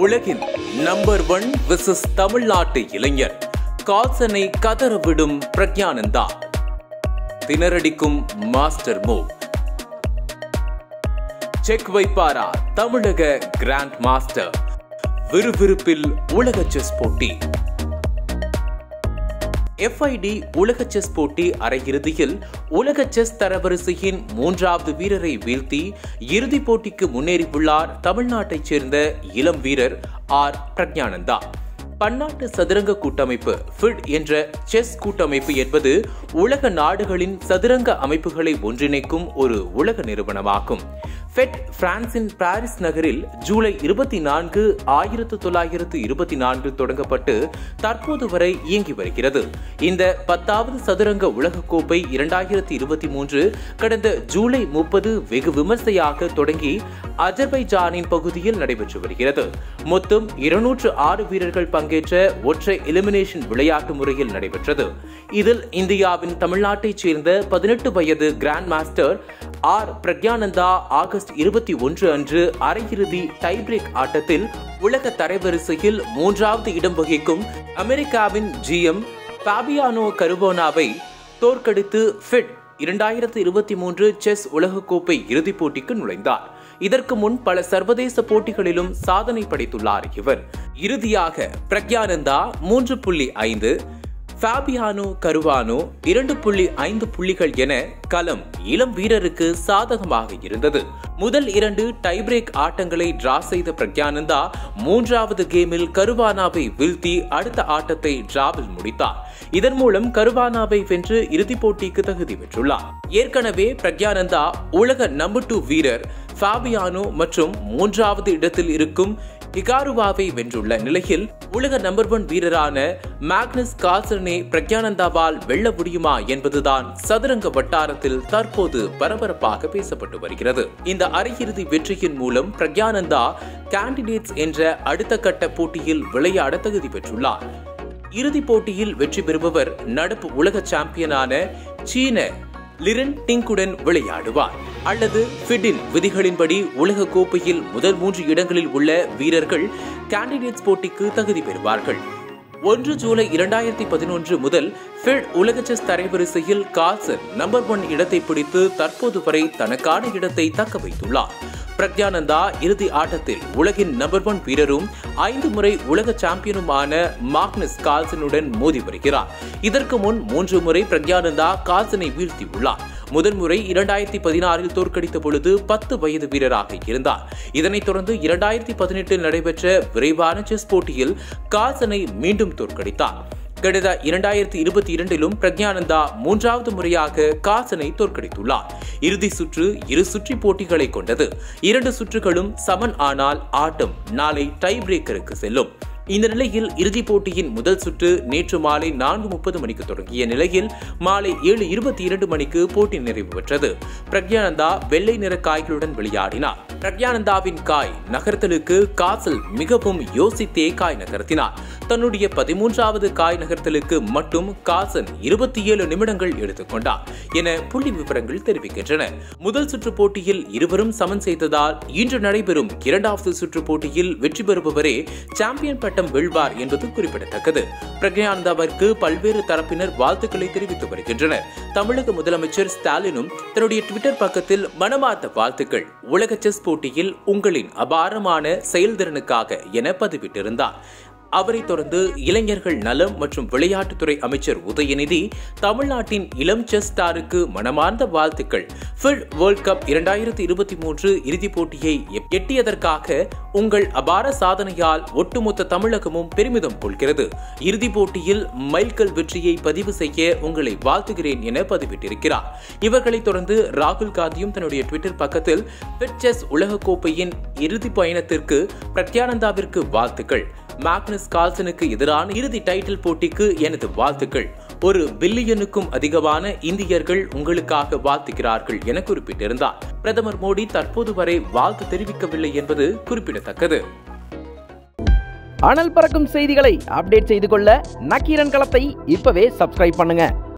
உலகின் number one விசஸ் தமிழ்நாட்டு இளைஞர் கால்சனை கதறவிடும் பிரக்ஞானந்தா திணறடிக்கும் மாஸ்டர் மூவ் செக் வைப்பாரா தமிழக கிராண்ட் மாஸ்டர் விறுவிறுப்பில் உலக செஸ் போட்டி எஃப்ஐடி உலக செஸ் போட்டி அரையிறுதியில் உலக செஸ் தரவரிசையின் மூன்றாவது வீரரை வீழ்த்தி இறுதிப் போட்டிக்கு முன்னேறியுள்ளார் தமிழ்நாட்டைச் சேர்ந்த இளம் வீரர் ஆர் பிரக்ஞானந்தா பன்னாட்டு சதுரங்க கூட்டமைப்பு ஃபிட் என்ற செஸ் கூட்டமைப்பு என்பது உலக நாடுகளின் சதுரங்க அமைப்புகளை ஒன்றிணைக்கும் ஒரு உலக நிறுவனமாகும் ஃபெட் பிரான்சின் பாரிஸ் நகரில் ஜூலை இருபத்தி நான்கு ஆயிரத்து தொள்ளாயிரத்து இருபத்தி நான்கில் தொடங்கப்பட்டு தற்போது வரை இயங்கி வருகிறது இந்த பத்தாவது சதுரங்க உலகக்கோப்பை இரண்டாயிரத்தி இருபத்தி மூன்று கடந்த ஜூலை முப்பது வெகு விமர்சையாக தொடங்கி அஜர்பைஜானின் பகுதியில் நடைபெற்று வருகிறது மொத்தம் இருநூற்று ஆறு வீரர்கள் பங்கேற்ற ஒற்றை எலிமினேஷன் விளையாட்டு முறையில் நடைபெற்றது இதில் இந்தியாவின் தமிழ்நாட்டைச் சேர்ந்த பதினெட்டு வயது grand master R Praggnanandhaa August இருபத்தி ஒன்று அன்று அரையிறுதி டைபிரேக் ஆட்டத்தில் உலக தரவரிசையில் மூன்றாவது இடம் வகிக்கும் அமெரிக்காவின் ஜிஎம் பாபியானோ கருவோனாவை தோற்கடித்து ஃபிட் இரண்டாயிரத்து இருபத்தி மூன்று செஸ் உலகக்கோப்பை இறுதிப் போட்டிக்கு நுழைந்தார் இதற்கு முன் பல சர்வதேச போட்டிகளிலும் சாதனை படைத்துள்ளார் இவர் இறுதியாக பிரக்யானந்தா மூன்று புள்ளி ஐந்து ஃபேபியானோ கருவானோ இரண்டு புள்ளி ஐந்து புள்ளிகள் என களம் இளம் வீரருக்கு சாதகமாக இருந்தது முதல் இரண்டு டைபிரேக் ஆட்டங்களை டிரா செய்த பிரக்யானந்தா மூன்றாவது கேமில் கருவானாவை வீழ்த்தி அடுத்த ஆட்டத்தை டிராவில் முடித்தார் இதன் மூலம் கருவானாவை வென்று இறுதிப் போட்டிக்கு தகுதி பெற்றுள்ளார் ஏற்கனவே பிரக்யானந்தா உலக நம்பர் டூ வீரர் ஃபாபியானோ மற்றும் மூன்றாவது இடத்தில் இருக்கும் ஹிகாருவாவை வென்றுள்ள நிலையில் உலக நம்பர் ஒன் வீரரான மேக்னஸ் கால்சனை பிரக்யானந்தாவால் வெல்ல முடியுமா என்பதுதான் சதுரங்க வட்டாரத்தில் தற்போது பரபரப்பாக பேசப்பட்டு வருகிறது இந்த அரையிறுதி வெற்றியின் மூலம் பிரக்யானந்தா கேண்டிடேட்ஸ் என்ற அடுத்த கட்ட போட்டியில் விளையாட தகுதி பெற்றுள்ளார் இறுதிப் போட்டியில் வெற்றி பெறுபவர் நடப்பு உலக சாம்பியனான சீன லிரன் டிங்குடன் விளையாடுவார் அல்லது ஃபிடின் விதிகளின்படி உலக கோப்பையில் முதல் மூன்று இடங்களில் உள்ள வீரர்கள் கேண்டிடேட்ஸ் போட்டிக்கு தகுதி பெறுவார்கள் ஒன்று ஜூலை இரண்டாயிரத்தி பதினொன்று முதல் ஃபிட் உலக செஸ் தரைவரிசையில் கால்சன் நம்பர் ஒன் இடத்தை பிடித்து தற்போது வரை தனக்கான இடத்தை தக்க வைத்துள்ளார் பிரக்யானந்தா இறுதி ஆட்டத்தில் உலகின் நம்பர் ஒன் வீரரும் ஐந்து முறை உலக சாம்பியனுமான மாக்னஸ் கால்சனுடன் மோதி வருகிறார் இதற்கு முன் மூன்று முறை பிரக்யானந்தா கால்சனை வீழ்த்தியுள்ளார் முதல் முறை இரண்டாயிரத்தி பதினாறில் தோற்கடித்த பொழுது பத்து வயது வீரராக இருந்தார் இதனைத் தொடர்ந்து இரண்டாயிரத்தி பதினெட்டில் நடைபெற்ற விரைவான செஸ் போட்டியில் கால்சனை மீண்டும் தோற்கடித்தார் கடந்த இரண்டாயிரத்தி இருபத்தி இரண்டிலும் பிரக்ஞானந்தா மூன்றாவது முறையாக காசனை தோற்கடித்துள்ளார் இறுதி சுற்று இரு சுற்றி போட்டிகளை கொண்டது இரண்டு சுற்றுகளும் சமன் ஆனால் ஆட்டம் நாளை டை பிரேக்கருக்கு செல்லும் இந்த நிலையில் இறுதிப் போட்டியின் முதல் சுற்று நேற்று மாலை நான்கு முப்பது மணிக்கு தொடங்கிய நிலையில் மாலை ஏழு இருபத்தி இரண்டு மணிக்கு போட்டி நிறைவு பெற்றது பிரக்யானந்தா வெள்ளை நிற காய்களுடன் விளையாடினார் பிரக்யானந்தாவின் காய் நகர்த்தலுக்கு காசல் மிகவும் யோசித்தே காய் நகர்த்தினார் தன்னுடைய பதிமூன்றாவது காய் நகர்த்தலுக்கு மட்டும் காசன் இருபத்தி ஏழு நிமிடங்கள் எடுத்துக்கொண்டார் என புள்ளி விவரங்கள் தெரிவிக்கின்றன முதல் சுற்று போட்டியில் இருவரும் சமன் செய்ததால் இன்று நடைபெறும் இரண்டாவது சுற்று போட்டியில் வெற்றி பெறுபவரே சாம்பியன் பட்டம் வெல்வார் என்பது குறிப்பிடத்தக்கது பிரக்யானந்தாவிற்கு பல்வேறு தரப்பினர் வாழ்த்துக்களை தெரிவித்து வருகின்றனர் தமிழக முதலமைச்சர் ஸ்டாலினும் தன்னுடைய ட்விட்டர் பக்கத்தில் மனமார்ந்த வாழ்த்துக்கள் உலக செஸ் போட்டியில் உங்களின் அபாரமான செயல்திறனுக்காக என பதிவிட்டிருந்தார் அவரைத் தொடர்ந்து இளைஞர்கள் நலம் மற்றும் விளையாட்டுத்துறை அமைச்சர் உதயநிதி தமிழ்நாட்டின் இளம் செஸ் ஸ்டாருக்கு மனமார்ந்த வாழ்த்துக்கள் ஃபில் வேர்ல்ட் கப் இரண்டாயிரத்தி இருபத்தி மூன்று இறுதிப் போட்டியை எட்டியதற்காக உங்கள் அபார சாதனையால் ஒட்டுமொத்த தமிழகமும் பெருமிதம் கொள்கிறது இறுதிப் போட்டியில் மைல்கல் வெற்றியை பதிவு செய்ய உங்களை வாழ்த்துகிறேன் என பதிவிட்டிருக்கிறார் இவர்களைத் தொடர்ந்து ராகுல் காந்தியும் தன்னுடைய ட்விட்டர் பக்கத்தில் ஃபிட் செஸ் உலகக்கோப்பையின் இறுதி பயணத்திற்கு பிரத்யானந்தாவிற்கு வாழ்த்துக்கள் மேக்னஸ் கால்சனுக்கு எதிரான இறுதி டைட்டில் போட்டிக்கு எனது வாழ்த்துக்கள் ஒரு பில்லியனுக்கும் அதிகமான இந்தியர்கள் உங்களுக்காக வாழ்த்துகிறார்கள் என குறிப்பிட்டிருந்தார் பிரதமர் மோடி தற்போது வரை வாழ்த்து தெரிவிக்கவில்லை என்பது குறிப்பிடத்தக்கது அனல் பறக்கும் செய்திகளை அப்டேட் செய்து கொள்ள நக்கீரன் களத்தை இப்பவே சப்ஸ்கிரைப் பண்ணுங்க